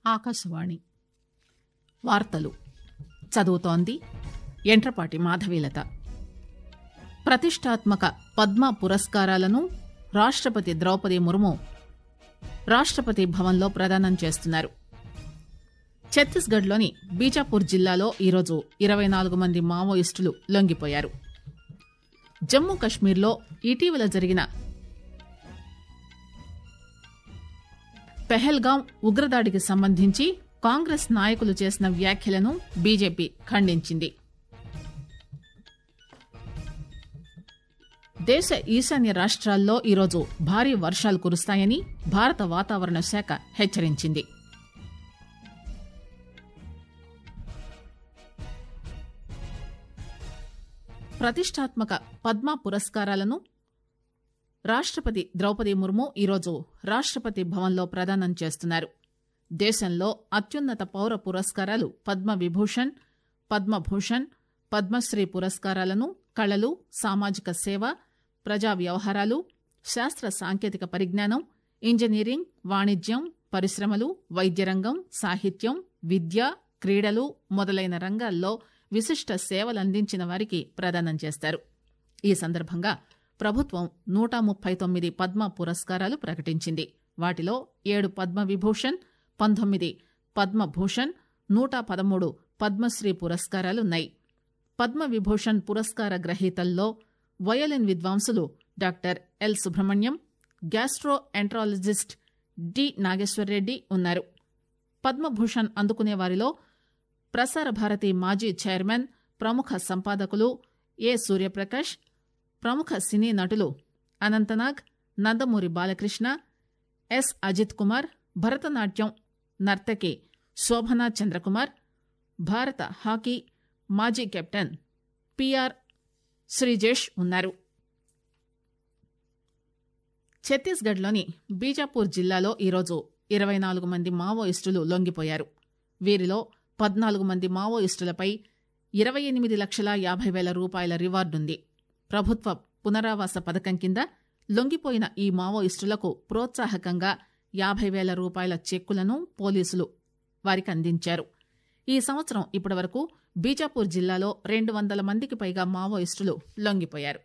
ఆకాశవాణి వార్తలు చదువుతోంది ఎంట్రపాటి మాధవీలత ప్రతిష్టాత్మక పద్మ పురస్కారాలను రాష్టపతి ద్రౌపది ముర్ము రాష్టపతి భవన్లో ప్రదానం చేస్తున్నారు ఛత్తీస్గఢ్లోని బీజాపూర్ జిల్లాలో ఈరోజు ఇరవై నాలుగు మంది మావోయిస్టులు లొంగిపోయారు జమ్మూ కశ్మీర్లో ఇటీవల జరిగిన పెహల్గాం ఉగ్రదాడికి సంబంధించి కాంగ్రెస్ నాయకులు చేసిన వ్యాఖ్యలను బీజేపీ ఖండించింది దేశ ఈశాన్య రాష్ట్రాల్లో ఈరోజు భారీ వర్షాలు కురుస్తాయని భారత వాతావరణ శాఖ హెచ్చరించింది ప్రతిష్టాత్మక పద్మ పురస్కారాలను రాష్టపతి ద్రౌపది ముర్ము ఈరోజు రాష్టపతి భవన్లో ప్రదానం చేస్తున్నారు దేశంలో అత్యున్నత పౌర పురస్కారాలు పద్మ విభూషణ్ పద్మభూషణ్ పద్మశ్రీ పురస్కారాలను కళలు సామాజిక సేవ ప్రజా వ్యవహారాలు శాస్త్ర సాంకేతిక పరిజ్ఞానం ఇంజనీరింగ్ వాణిజ్యం పరిశ్రమలు వైద్యరంగం సాహిత్యం విద్య క్రీడలు మొదలైన రంగాల్లో విశిష్ట సేవలందించిన వారికి ప్రదానం చేస్తారు ఈ సందర్భంగా ప్రభుత్వం నూట ముప్పై తొమ్మిది పద్మ పురస్కారాలు ప్రకటించింది వాటిలో ఏడు పద్మ విభూషణ్ పంతొమ్మిది పద్మభూషణ్ నూట పదమూడు పద్మశ్రీ పురస్కారాలున్నాయి పద్మ విభూషణ్ పురస్కార గ్రహీతల్లో వయోలిన్ విద్వాంసులు doctor L Subrahmanyam gastro enterologist D Nageswara Reddy ఉన్నారు పద్మభూషణ్ అందుకునే వారిలో ప్రసార భారతి మాజీ చైర్మన్ ప్రముఖ సంపాదకులు ఏ సూర్యప్రకాష్ ప్రముఖ సినీ నటులు అనంతనాగ్ నందమూరి బాలకృష్ణ ఎస్ అజిత్ కుమార్ భరతనాట్యం నర్తకి శోభనా చంద్రకుమార్ భారత హాకీ మాజీ కెప్టెన్ పిఆర్ శ్రీజేష్ ఉన్నారు ఛత్తీస్గఢ్లోని బీజాపూర్ జిల్లాలో ఈరోజు ఇరవై నాలుగు మంది మావోయిస్టులు లొంగిపోయారు వీరిలో పద్నాలుగు మంది మావోయిస్టులపై ఇరవై ఎనిమిది లక్షల యాభై వేల రూపాయల రివార్డుంది ప్రభుత్వ పునరావాస పథకం కింద లొంగిపోయిన ఈ మావోయిస్టులకు ప్రోత్సాహకంగా యాభై వేల రూపాయల చెక్కులను పోలీసులు వారికి అందించారు ఈ సంవత్సరం ఇప్పటివరకు బీజాపూర్ జిల్లాలో రెండు వందల మందికి పైగా మావోయిస్టులు లొంగిపోయారు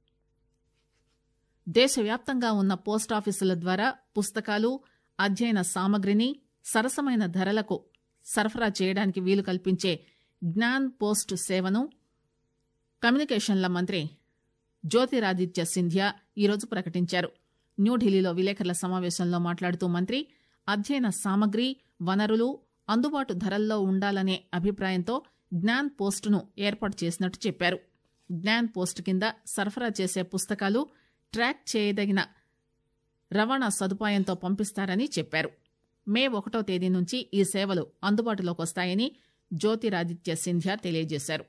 దేశవ్యాప్తంగా ఉన్న పోస్టాఫీసుల ద్వారా పుస్తకాలు అధ్యయన సామగ్రిని సరసమైన ధరలకు సరఫరా చేయడానికి వీలు కల్పించే జ్ఞాన్ పోస్ట్ సేవను కమ్యూనికేషన్ల మంత్రి జ్యోతిరాదిత్య సింధియా ఈరోజు ప్రకటించారు న్యూఢిల్లీలో విలేకరుల సమావేశంలో మాట్లాడుతూ మంత్రి అధ్యయన సామగ్రి వనరులు అందుబాటు ధరల్లో ఉండాలనే అభిప్రాయంతో జ్ఞాన్ పోస్టును ఏర్పాటు చేసినట్టు చెప్పారు జ్ఞాన్ పోస్ట్ కింద సరఫరా చేసే పుస్తకాలు ట్రాక్ చేయదగిన రవాణా సదుపాయంతో పంపిస్తారని చెప్పారు మే ఒకటో తేదీ నుంచి ఈ సేవలు అందుబాటులోకి వస్తాయని జ్యోతిరాదిత్య సింధ్యా తెలియజేశారు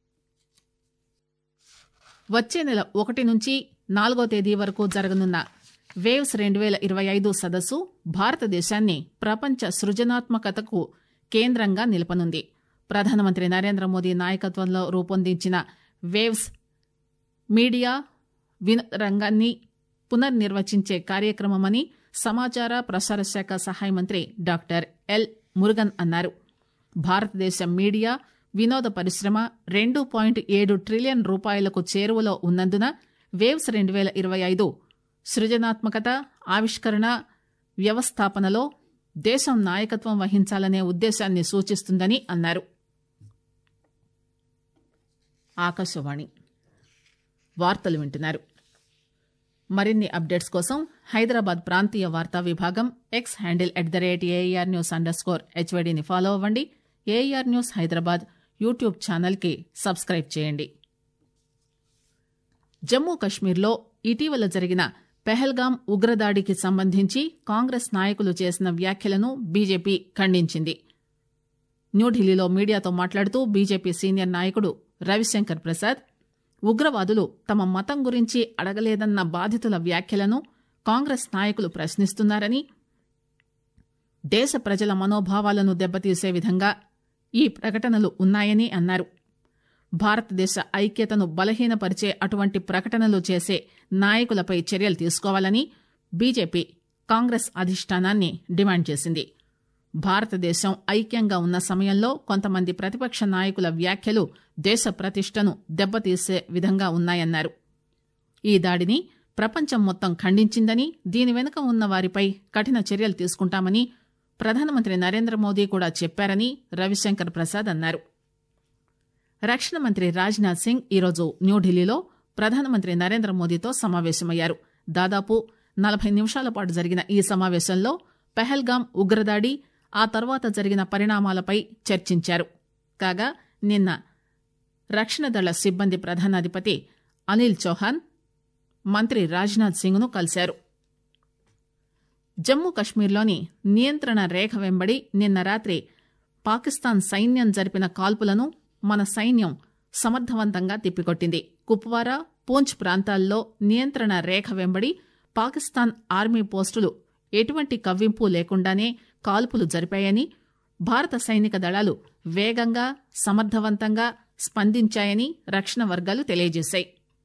వచ్చే నెల ఒకటి నుంచి నాలుగో తేదీ వరకు జరగనున్న వేవ్స్ రెండు వేల ఇరవై ఐదు సదస్సు భారతదేశాన్ని ప్రపంచ సృజనాత్మకతకు కేంద్రంగా నిలపనుంది ప్రధానమంత్రి నరేంద్ర మోదీ నాయకత్వంలో రూపొందించిన వేవ్స్ మీడియా వినోద రంగాన్ని పునర్నిర్వచించే కార్యక్రమమని సమాచార ప్రసార శాఖ సహాయ మంత్రి డాక్టర్ ఎల్ మురుగన్ అన్నారు భారతదేశ మీడియా వినోద పరిశ్రమ రెండు పాయింట్ ఏడు ట్రిలియన్ రూపాయలకు చేరువలో ఉన్నందున వేవ్స్ రెండు వేల ఇరవై ఐదు సృజనాత్మకత ఆవిష్కరణ వ్యవస్థాపనలో దేశం నాయకత్వం వహించాలనే ఉద్దేశాన్ని సూచిస్తుందని అన్నారు ఆకాశవాణి వార్తలు వింటున్నారు మరిన్ని అప్డేట్స్ కోసం హైదరాబాద్ ప్రాంతీయ వార్తా విభాగం X handle at the rate AIR news under score హెచ్వైడీని ఫాలో అవ్వండి ఏఆర్ న్యూస్ హైదరాబాద్ యూట్యూబ్ ఛానల్కి సబ్స్క్రైబ్ చేయండి జమ్మూ కశ్మీర్లో ఇటీవల జరిగిన పెహల్గాం ఉగ్రదాడికి సంబంధించి కాంగ్రెస్ నాయకులు చేసిన వ్యాఖ్యలను బీజేపీ ఖండించింది న్యూఢిల్లీలో మీడియాతో మాట్లాడుతూ బీజేపీ సీనియర్ నాయకుడు రవిశంకర్ ప్రసాద్ ఉగ్రవాదులు తమ మతం గురించి అడగలేదన్న బాధితుల వ్యాఖ్యలను కాంగ్రెస్ నాయకులు ప్రశ్నిస్తున్నారని దేశ ప్రజల మనోభావాలను దెబ్బతీసే విధంగా ఈ ప్రకటనలు ఉన్నాయని అన్నారు భారతదేశ ఐక్యతను బలహీనపరిచే అటువంటి ప్రకటనలు చేసే నాయకులపై చర్యలు తీసుకోవాలని బీజేపీ కాంగ్రెస్ అధిష్టానాన్ని డిమాండ్ చేసింది భారతదేశం ఐక్యంగా ఉన్న సమయంలో కొంతమంది ప్రతిపక్ష నాయకుల వ్యాఖ్యలు దేశ ప్రతిష్టను దెబ్బతీసే విధంగా ఉన్నాయన్నారు ఈ దాడిని ప్రపంచం మొత్తం ఖండించిందని దీని వెనుక ఉన్న వారిపై కఠిన చర్యలు తీసుకుంటామని ప్రధానమంత్రి నరేంద్ర మోదీ కూడా చెప్పారని రవిశంకర్ ప్రసాద్ అన్నారు రక్షణ మంత్రి రాజ్నాథ్ సింగ్ ఈరోజు న్యూఢిల్లీలో ప్రధానమంత్రి నరేంద్ర మోదీతో సమావేశమయ్యారు దాదాపు నలభై నిమిషాల పాటు జరిగిన ఈ సమావేశంలో పెహల్గాం ఉగ్రదాడి ఆ తర్వాత జరిగిన పరిణామాలపై చర్చించారు కాగా నిన్న రక్షణ దళ సిబ్బంది ప్రధానాధిపతి అనిల్ చౌహాన్ మంత్రి రాజ్నాథ్ సింగ్ ను కలిశారు జమ్మూ కశ్మీర్లోని నియంత్రణ రేఖ వెంబడి నిన్న రాత్రి పాకిస్తాన్ సైన్యం జరిపిన కాల్పులను మన సైన్యం సమర్థవంతంగా తిప్పికొట్టింది కుప్వారా పూంచ్ ప్రాంతాల్లో నియంత్రణ రేఖ వెంబడి పాకిస్తాన్ ఆర్మీ పోస్టులు ఎటువంటి కవ్వింపు లేకుండానే కాల్పులు జరిపాయని భారత సైనిక దళాలు వేగంగా సమర్థవంతంగా స్పందించాయని రక్షణ వర్గాలు తెలియజేశాయి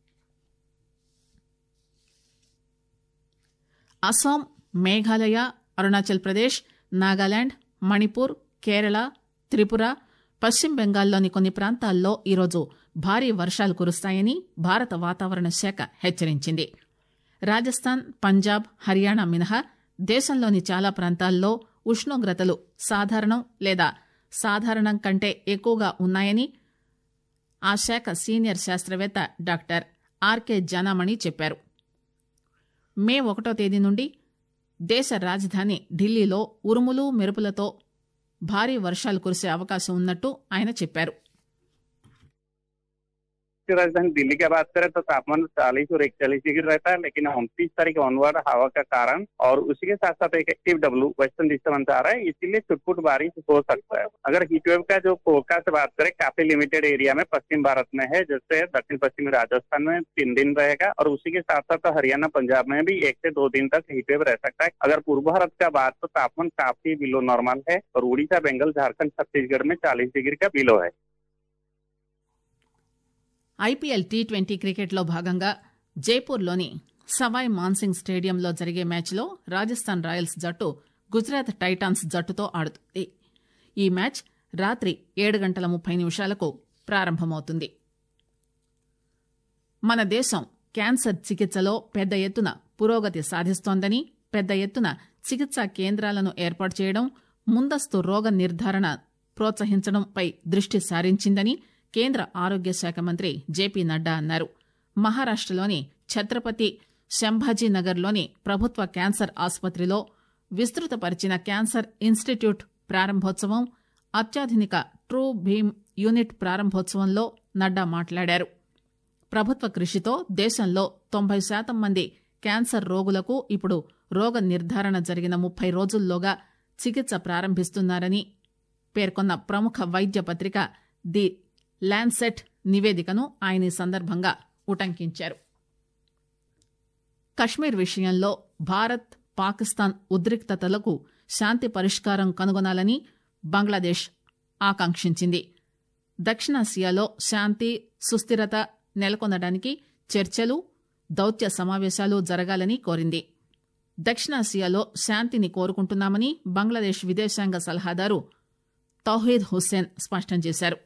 అస్సాం మేఘాలయ అరుణాచల్ ప్రదేశ్ నాగాలాండ్ మణిపూర్ కేరళ త్రిపుర పశ్చిమ బెంగాల్లోని కొన్ని ప్రాంతాల్లో ఈరోజు భారీ వర్షాలు కురుస్తాయని భారత వాతావరణ శాఖ హెచ్చరించింది రాజస్థాన్ పంజాబ్ హర్యానా మినహా దేశంలోని చాలా ప్రాంతాల్లో ఉష్ణోగ్రతలు సాధారణం లేదా సాధారణం కంటే ఎక్కువగా ఉన్నాయని ఆ శాఖ సీనియర్ శాస్త్రవేత్త డాక్టర్ ఆర్కే జానామణి చెప్పారు మే ఒకటో తేదీ నుండి దేశ రాజధాని ఢిల్లీలో ఉరుములు మెరుపులతో భారీ వర్షాలు కురిసే అవకాశం ఉన్నట్టు ఆయన చెప్పారు राजधानी दिल्ली की बात करें तो तापमान चालीस और इकतालीस डिग्री रहता है लेकिन उनतीस तारीख ऑनवर्ड हवा का कारण और उसी के साथ साथ एक एक्टिव डब्लू वेस्टर्न डिस्टर्बेंस आ रहा है इसीलिए छुटपुट बारिश हो सकता है अगर हीटवेव का जो फोरकास्ट बात करें काफी लिमिटेड एरिया में पश्चिम भारत में है जैसे दक्षिण पश्चिमी राजस्थान में तीन दिन रहेगा और उसी के साथ साथ हरियाणा पंजाब में भी एक से दो दिन तक हीटवेव रह सकता है अगर पूर्व भारत का बात तो तापमान काफी बिलो नॉर्मल है और उड़ीसा बंगाल झारखंड छत्तीसगढ़ में चालीस डिग्री का बिलो है ఐపీఎల్ టీ ట్వంటీ క్రికెట్లో భాగంగా జైపూర్లోని సవాయ్ మాన్సింగ్ స్టేడియంలో జరిగే మ్యాచ్లో రాజస్థాన్ రాయల్స్ జట్టు గుజరాత్ టైటాన్స్ జట్టుతో ఆడుతుంది ఈ మ్యాచ్ రాత్రి ఏడు గంటల ముప్పై నిమిషాలకు ప్రారంభమవుతుంది మన దేశం క్యాన్సర్ చికిత్సలో పెద్ద ఎత్తున పురోగతి సాధిస్తోందని పెద్ద ఎత్తున చికిత్సా కేంద్రాలను ఏర్పాటు చేయడం ముందస్తు రోగ నిర్ధారణ ప్రోత్సహించడంపై దృష్టి సారించిందని కేంద్ర ఆరోగ్య శాఖ మంత్రి జేపీ నడ్డా అన్నారు మహారాష్టలోని ఛత్రపతి శంభాజీనగర్లోని ప్రభుత్వ క్యాన్సర్ ఆసుపత్రిలో విస్తృతపరిచిన క్యాన్సర్ ఇన్స్టిట్యూట్ ప్రారంభోత్సవం అత్యాధునిక ట్రూ భీమ్ యూనిట్ ప్రారంభోత్సవంలో నడ్డా మాట్లాడారు ప్రభుత్వ కృషితో దేశంలో తొంభై శాతం మంది క్యాన్సర్ రోగులకు ఇప్పుడు రోగ నిర్ధారణ జరిగిన ముప్పై రోజుల్లోగా చికిత్స ప్రారంభిస్తున్నారని పేర్కొన్న ప్రముఖ వైద్య పత్రిక ది ల్యాన్సెట్ నివేదికను ఆయన ఈ సందర్భంగా ఉటంకించారు కశ్మీర్ విషయంలో భారత్ పాకిస్తాన్ ఉద్రిక్తతలకు శాంతి పరిష్కారం కనుగొనాలని బంగ్లాదేశ్ ఆకాంక్షించింది దక్షిణాసియాలో శాంతి సుస్థిరత నెలకొనడానికి చర్చలు దౌత్య సమావేశాలు జరగాలని కోరింది దక్షిణాసియాలో శాంతిని కోరుకుంటున్నామని బంగ్లాదేశ్ విదేశాంగ సలహాదారు తౌహీద్ హుస్సేన్ స్పష్టం చేశారు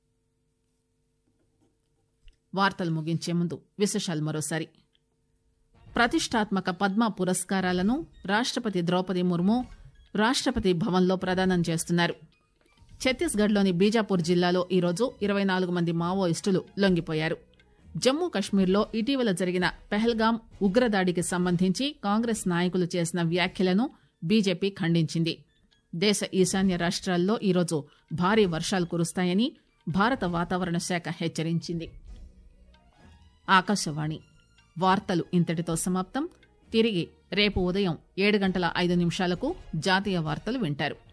వార్తలు ముగించే ముందు విశేషాలు మరోసారి ప్రతిష్టాత్మక పద్మ పురస్కారాలను రాష్టపతి ద్రౌపది ముర్ము రాష్టపతి భవన్లో ప్రదానం చేస్తున్నారు ఛత్తీస్గఢ్లోని బీజాపూర్ జిల్లాలో ఈరోజు ఇరవై నాలుగు మంది మావోయిస్టులు లొంగిపోయారు జమ్మూ కశ్మీర్లో ఇటీవల జరిగిన పెహల్గాం ఉగ్రదాడికి సంబంధించి కాంగ్రెస్ నాయకులు చేసిన వ్యాఖ్యలను బీజేపీ ఖండించింది దేశ ఈశాన్య రాష్ట్రాల్లో ఈరోజు భారీ వర్షాలు కురుస్తాయని భారత వాతావరణ శాఖ హెచ్చరించింది ఆకాశవాణి వార్తలు ఇంతటితో సమాప్తం తిరిగి రేపు ఉదయం ఏడు గంటల ఐదు నిమిషాలకు జాతీయ వార్తలు వింటారు